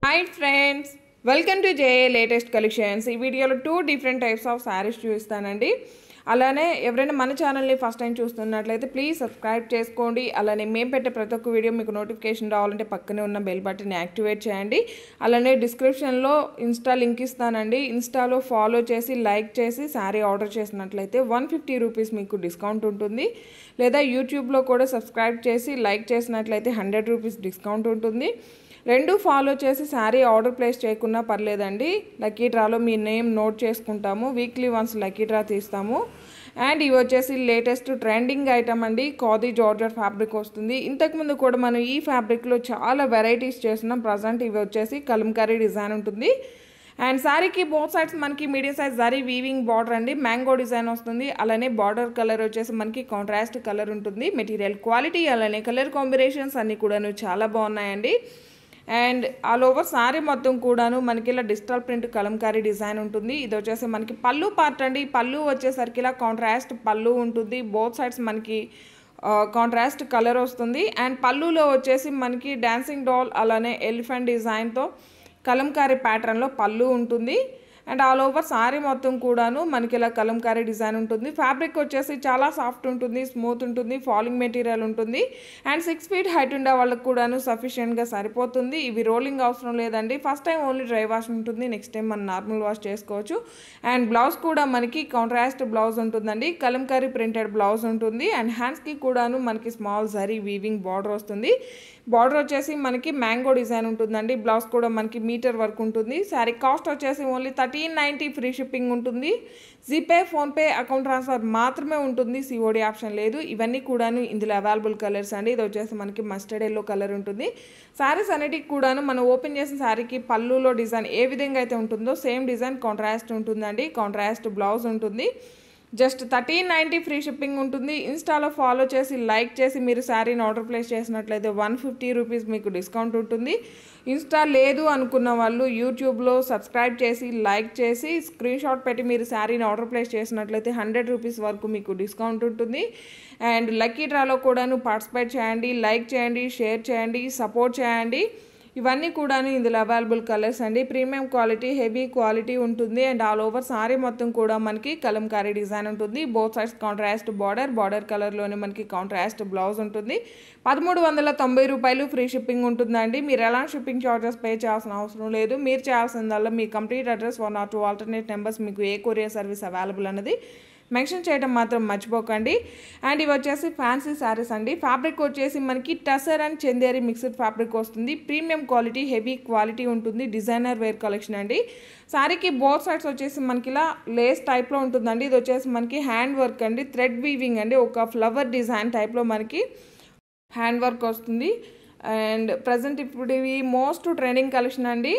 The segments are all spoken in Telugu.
hi friends welcome to JA latest collections ఈ వీడియోలో two different types of saris చూపిస్తానండి అలానే ఎవరైనా మన ఛానల్ని ఫస్ట్ టైం చూస్తున్నట్లయితే ప్లీజ్ సబ్స్క్రైబ్ చేసుకోండి అలానే మేము పెట్టే ప్రతి ఒక్క వీడియో మీకు నోటిఫికేషన్ రావాలంటే పక్కనే ఉన్న బెల్ బటన్ని యాక్టివేట్ చేయండి అలానే డిస్క్రిప్షన్లో ఇన్స్టా లింక్ ఇస్తానండి ఇన్స్టాలో ఫాలో చేసి లైక్ చేసి శారీ ఆర్డర్ చేసినట్లయితే వన్ ఫిఫ్టీ రూపీస్ మీకు డిస్కౌంట్ ఉంటుంది లేదా యూట్యూబ్లో కూడా సబ్స్క్రైబ్ చేసి లైక్ చేసినట్లయితే హండ్రెడ్ రూపీస్ డిస్కౌంట్ ఉంటుంది రెండు ఫాలో చేసి శారీ ఆర్డర్ ప్లేస్ చేయకున్నా పర్లేదండి లక్కీ డ్రాలో మీ నేమ్ నోట్ చేసుకుంటాము వీక్లీ వన్స్ లక్కీ డ్రా తీస్తాము అండ్ ఇవి వచ్చేసి లేటెస్ట్ ట్రెండింగ్ ఐటమ్ అండి కాదీ జార్జర్ ఫ్యాబ్రిక్ వస్తుంది ఇంతకుముందు కూడా మనం ఈ ఫ్యాబ్రిక్లో చాలా వెరైటీస్ చేస్తున్నాం ప్రజెంట్ ఇవి వచ్చేసి కలంకారీ డిజైన్ ఉంటుంది అండ్ శారీకి బోత్ సైడ్స్ మనకి medium size zari weaving border అండి మ్యాంగో డిజైన్ వస్తుంది అలానే బార్డర్ కలర్ వచ్చేసి మనకి కాంట్రాస్ట్ కలర్ ఉంటుంది మెటీరియల్ క్వాలిటీ అలానే కలర్ కాంబినేషన్స్ అన్నీ కూడాను చాలా బాగున్నాయండి అండ్ ఆల్ ఓవర్ సారీ మొత్తం కూడాను మనకి ఇలా డిజిటల్ ప్రింట్ కలంకారీ డిజైన్ ఉంటుంది ఇది వచ్చేసి మనకి పళ్ళు పార్ట్ అండి పళ్ళు వచ్చేసరికి ఇలా కాంట్రాస్ట్ పళ్ళు ఉంటుంది బోత్ సైడ్స్ మనకి కాంట్రాస్ట్ కలర్ వస్తుంది అండ్ పళ్ళులో వచ్చేసి మనకి డాన్సింగ్ డాల్ అలానే ఎలిఫెంట్ డిజైన్తో కలంకారీ ప్యాటర్న్లో పళ్ళు ఉంటుంది అండ్ ఆల్ ఓవర్ సారీ మొత్తం కూడాను మనకి ఇలా కలంకారీ డిజైన్ ఉంటుంది ఫ్యాబ్రిక్ వచ్చేసి చాలా సాఫ్ట్ ఉంటుంది స్మూత్ ఉంటుంది ఫాలింగ్ మెటీరియల్ ఉంటుంది అండ్ సిక్స్ ఫీట్ హైట్ ఉండే వాళ్ళకి కూడాను సఫిషియెంట్గా సరిపోతుంది ఇవి రోలింగ్ అవసరం లేదండి first time only dry wash ఉంటుంది నెక్స్ట్ టైం మనం నార్మల్ వాష్ చేసుకోవచ్చు అండ్ బ్లౌజ్ కూడా మనకి కాంట్రాస్ట్ బ్లౌజ్ ఉంటుందండి కలంకారీ ప్రింటెడ్ బ్లౌజ్ ఉంటుంది అండ్ హ్యాండ్స్కి కూడాను మనకి స్మాల్ జరీ వీవింగ్ బార్డర్ వస్తుంది బార్డర్ వచ్చేసి మనకి మ్యాంగో డిజైన్ ఉంటుందండి బ్లౌజ్ కూడా మనకి మీటర్ వర్క్ ఉంటుంది శారీ కాస్ట్ వచ్చేసి only thirteen ninety free shipping ఉంటుంది జీపే ఫోన్పే అకౌంట్ ట్రాన్స్ఫర్ మాత్రమే ఉంటుంది సిఓడి ఆప్షన్ లేదు ఇవన్నీ కూడాను ఇందులో అవైలబుల్ కలర్స్ అండి ఇది వచ్చేసి మనకి మస్టర్డ్ ఎల్లో కలర్ ఉంటుంది శారీస్ అన్నిటికి కూడాను మనం ఓపెన్ చేసిన శారీకి పళ్ళులో డిజైన్ ఏ విధంగా అయితే ఉంటుందో సేమ్ డిజైన్ కాంట్రాస్ట్ ఉంటుందండి కాంట్రాస్ట్ బ్లౌజ్ ఉంటుంది just thirteen ninety free shipping ఉంటుంది ఇన్స్టాలో ఫాలో చేసి లైక్ చేసి మీరు శారీని ఆర్డర్ ప్లేస్ చేసినట్లయితే వన్ ఫిఫ్టీ రూపీస్ మీకు డిస్కౌంట్ ఉంటుంది ఇన్స్టా లేదు అనుకున్న వాళ్ళు యూట్యూబ్లో సబ్స్క్రైబ్ చేసి లైక్ చేసి స్క్రీన్ షాట్ పెట్టి మీరు శారీని ఆర్డర్ ప్లేస్ చేసినట్లయితే హండ్రెడ్ రూపీస్ వరకు మీకు డిస్కౌంట్ ఉంటుంది అండ్ లక్కీ డ్రాలో కూడాను పార్టిసిపేట్ చేయండి లైక్ చేయండి షేర్ చేయండి సపోర్ట్ చేయండి ఇవన్నీ కూడా ఇందులో అవైలబుల్ కలర్స్ అండి ప్రీమియం క్వాలిటీ హెవీ క్వాలిటీ ఉంటుంది అండ్ ఆల్ ఓవర్ సారీ మొత్తం కూడా మనకి కలంకారీ డిజైన్ ఉంటుంది both sides contrast border border కలర్లోనే మనకి కాంట్రాస్ట్ బ్లౌజ్ ఉంటుంది పదమూడు వందల తొంభై రూపాయలు ఫ్రీ షిప్పింగ్ ఉంటుందండి మీరు ఎలాంటి షిప్పింగ్ చార్జెస్ పే చేయాల్సిన అవసరం లేదు మీరు చేయాల్సిందల్లా మీ complete address one or two alternate numbers మీకు ఏ కొరియర్ సర్వీస్ అవైలబుల్ అన్నది మెన్షన్ చేయడం మాత్రం మర్చిపోకండి అండ్ ఇవి వచ్చేసి ఫ్యాన్సీ శారీస్ అండి ఫ్యాబ్రిక్ వచ్చేసి మనకి tussar and Chanderi mixed fabric వస్తుంది ప్రీమియం క్వాలిటీ హెవీ క్వాలిటీ ఉంటుంది డిజైనర్ వేర్ కలెక్షన్ అండి శారీకి బోత్ సైడ్స్ వచ్చేసి మనకి ఇలా లేస్ టైప్లో ఉంటుందండి ఇది వచ్చేసి మనకి హ్యాండ్ వర్క్ అండి థ్రెడ్ వీవింగ్ అండి ఒక ఫ్లవర్ డిజైన్ టైప్లో మనకి హ్యాండ్ వర్క్ వస్తుంది అండ్ ప్రజెంట్ ఇప్పుడు ఇవి మోస్ట్ ట్రెండింగ్ కలెక్షన్ అండి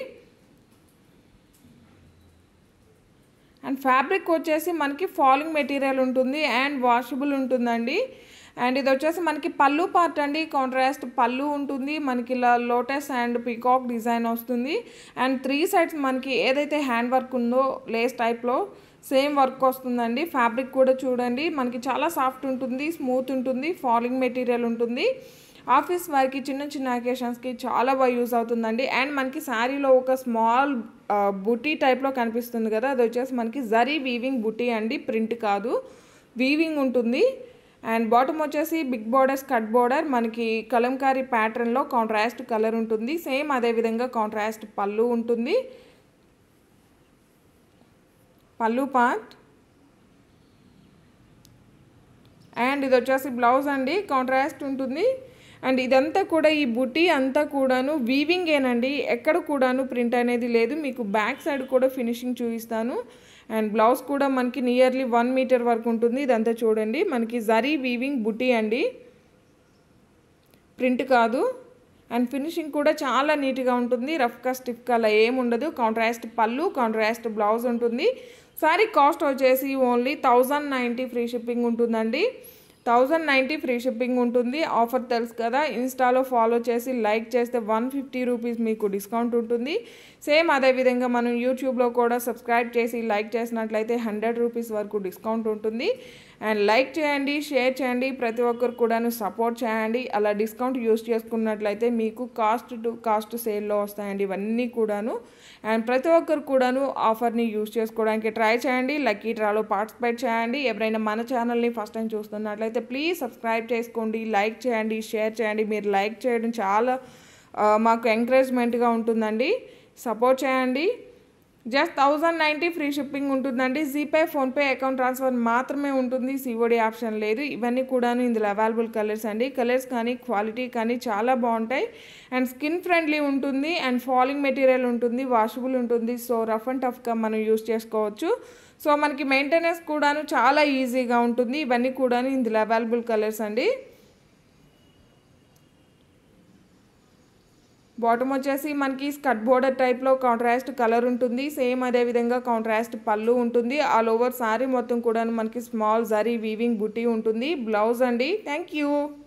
అండ్ ఫ్యాబ్రిక్ వచ్చేసి మనకి ఫాలింగ్ మెటీరియల్ ఉంటుంది అండ్ వాషబుల్ ఉంటుందండి అండ్ ఇది వచ్చేసి మనకి పళ్ళు పార్ట్ అండి కాంట్రాస్ట్ పళ్ళు ఉంటుంది మనకి ఇలా లోటస్ అండ్ పికాక్ డిజైన్ వస్తుంది అండ్ త్రీ సైడ్స్ మనకి ఏదైతే హ్యాండ్ వర్క్ ఉందో లేస్ టైప్లో సేమ్ వర్క్ వస్తుందండి ఫ్యాబ్రిక్ కూడా చూడండి మనకి చాలా సాఫ్ట్ ఉంటుంది స్మూత్ ఉంటుంది ఫాలింగ్ మెటీరియల్ ఉంటుంది ఆఫీస్ వారికి చిన్న చిన్న అకేషన్స్కి చాలా బాగా యూస్ అవుతుందండి అండ్ మనకి శారీలో ఒక స్మాల్ బుటీ టైప్లో కనిపిస్తుంది కదా అది వచ్చేసి మనకి జరీ వీవింగ్ బుటీ అండి ప్రింట్ కాదు వీవింగ్ ఉంటుంది అండ్ బాటమ్ వచ్చేసి బిగ్ బార్డర్స్ కట్ బార్డర్ మనకి కలంకారీ ప్యాటర్న్లో కాంట్రాస్ట్ కలర్ ఉంటుంది సేమ్ అదేవిధంగా కాంట్రాస్ట్ పళ్ళు ఉంటుంది పళ్ళు పార్ట్ అండ్ ఇది వచ్చేసి బ్లౌజ్ అండి కాంట్రాస్ట్ ఉంటుంది అండ్ ఇదంతా కూడా ఈ బుటీ అంతా కూడాను వీవింగ్ ఏనండి ఎక్కడ కూడాను ప్రింట్ అనేది లేదు మీకు బ్యాక్ సైడ్ కూడా ఫినిషింగ్ చూపిస్తాను అండ్ బ్లౌజ్ కూడా మనకి నియర్లీ వన్ మీటర్ వరకు ఉంటుంది ఇదంతా చూడండి మనకి జరీ వీవింగ్ బుటీ అండి ప్రింట్ కాదు అండ్ ఫినిషింగ్ కూడా చాలా నీట్గా ఉంటుంది రఫ్గా స్టిఫ్గా అలా ఏం ఉండదు కాంట్రాస్ట్ పళ్ళు కాంట్రాస్ట్ బ్లౌజ్ ఉంటుంది సారీ కాస్ట్ వచ్చేసి only thousand ninety free shipping ఉంటుందండి థౌజండ్ నైంటీ ఫ్రీ షిప్పింగ్ ఉంటుంది ఆఫర్ తెలుసు కదా ఇన్స్టాలో ఫాలో చేసి లైక్ చేస్తే వన్ ఫిఫ్టీ రూపీస్ మీకు డిస్కౌంట్ ఉంటుంది సేమ్ అదేవిధంగా మనం యూట్యూబ్లో కూడా సబ్స్క్రైబ్ చేసి లైక్ చేసినట్లయితే హండ్రెడ్ రూపీస్ వరకు డిస్కౌంట్ ఉంటుంది అండ్ లైక్ చేయండి షేర్ చేయండి ప్రతి ఒక్కరు కూడాను సపోర్ట్ చేయండి అలా డిస్కౌంట్ యూస్ చేసుకున్నట్లయితే మీకు కాస్ట్ టు కాస్ట్ సేల్లో వస్తాయండి ఇవన్నీ కూడాను అండ్ ప్రతి ఒక్కరు కూడాను ఆఫర్ని యూస్ చేసుకోవడానికి ట్రై చేయండి లక్కీ డ్రాలో పార్టిసిపేట్ చేయండి ఎవరైనా మన ఛానల్ని ఫస్ట్ టైం చూస్తున్నట్లయితే ప్లీజ్ సబ్స్క్రైబ్ చేసుకోండి లైక్ చేయండి షేర్ చేయండి మీరు లైక్ చేయడం చాలా ఆ, మాకు ఎంకరేజ్మెంట్గా ఉంటుందండి సపోర్ట్ చేయండి just thousand ninety free shipping ఉంటుందండి జీపే ఫోన్పే అకౌంట్ ట్రాన్స్ఫర్ మాత్రమే ఉంటుంది సిఓడి ఆప్షన్ లేదు ఇవన్నీ కూడాను ఇందులో అవైలబుల్ కలర్స్ అండి కలర్స్ కానీ క్వాలిటీ కానీ చాలా బాగుంటాయి అండ్ స్కిన్ ఫ్రెండ్లీ ఉంటుంది అండ్ ఫాలింగ్ మెటీరియల్ ఉంటుంది వాషబుల్ ఉంటుంది సో రఫ్ అండ్ టఫ్గా మనం యూస్ చేసుకోవచ్చు సో మనకి మెయింటెనెన్స్ కూడాను చాలా ఈజీగా ఉంటుంది ఇవన్నీ కూడాను ఇందులో అవైలబుల్ కలర్స్ అండి బాటమ్ వచ్చేసి మనకి స్కట్ బోర్డర్ టైప్లో కాంట్రాస్ట్ కలర్ ఉంటుంది సేమ్ అదే విధంగా కాంట్రాస్ట్ పళ్ళు ఉంటుంది ఆల్ ఓవర్ సారీ మొత్తం కూడా మనకి స్మాల్ జరీ వీవింగ్ బుట్టి ఉంటుంది బ్లౌజ్ అండి థ్యాంక్ యూ